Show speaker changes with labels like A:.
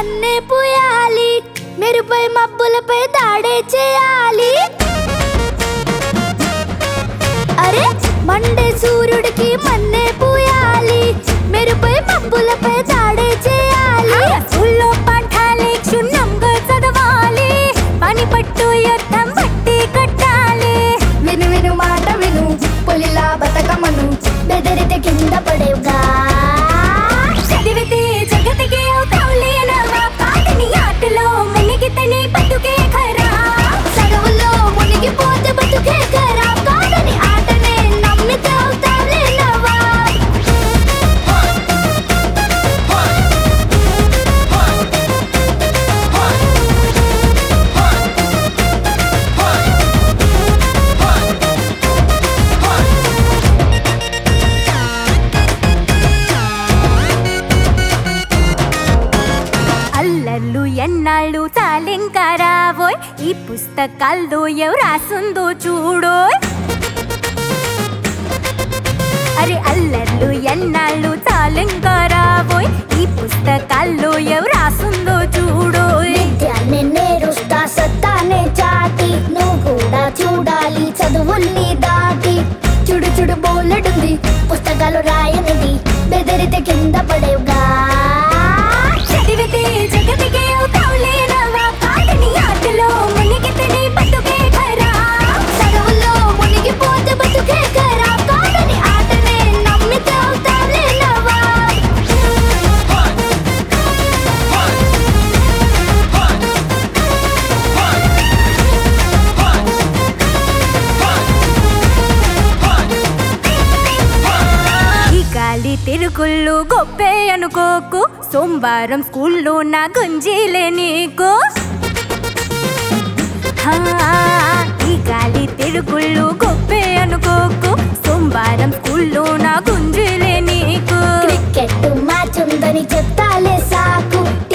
A: మన్నే పూయాలి మెరుపై మబ్బులపై దాడే చేయాలి అరే మండే సూర్యుడికి మన్నే పూయాలి మెరుపై మబ్బులపై దాడే చేయాలి
B: స్కూల్లో పాఠాలే క్షుణ్ణంగా చదవాలి పని పట్టు యుద్ధం బట్టి కట్టాలి
A: విను విను మాట విను పులిలా బతకమను బెదిరితే కింద పడేవుగా
B: చదివితే జగతికి అవుతావులేనవా కాదని ఆటలో మునిగితే నీ బతుకే ఖరా
A: చదువులో మునిగిపోతే బతుకే కరా కాదని ఆటనే నమ్మితే అవుతావులే నవ్వా
B: అల్లర్లు ఎన్నాళ్ళు చాలింకా రావోయ్ ఈ పుస్తకాల్లో ఎవరు రాసుందో చూడోయ్ అరే అల్లర్లు ఎన్నాళ్ళు చాలింకా రావోయ్ ఈ పుస్తకాల్లో ఎవరు రాసుందో చూడోయ్
A: విద్యాన్ని నేరుస్తా సత్తానే చాటి నువ్వు కూడా చూడాలి చదువుల్ని దాటి చుడు చుడు బోలెడుంది పుస్తకాలు రాయనిది బెదిరితే కింద పడేవుగా
B: చదివితే జగతికే అవుతావులేనవా కాదని ఆటలో మునిగితే నీ బతుకే ఖరా
A: చదువులో మునిగిపోతే బతుకే కరా కాదని ఆటనే నమ్మితే అవుతావులే నవ్వా
B: ఈ గాలి తిరుగుళ్ళు గొప్పే అనుకోకు సోమవారం స్కూల్లో నా గుంజీలే నీకు హా, ఈ గాలి తిరుగుళ్ళు గొప్పే అనుకోకు సోమవారం స్కూల్లో నా గుంజీలే నీకు
A: క్రికెట్ మ్యాచ్ ఉందని చెప్తాలే సాకు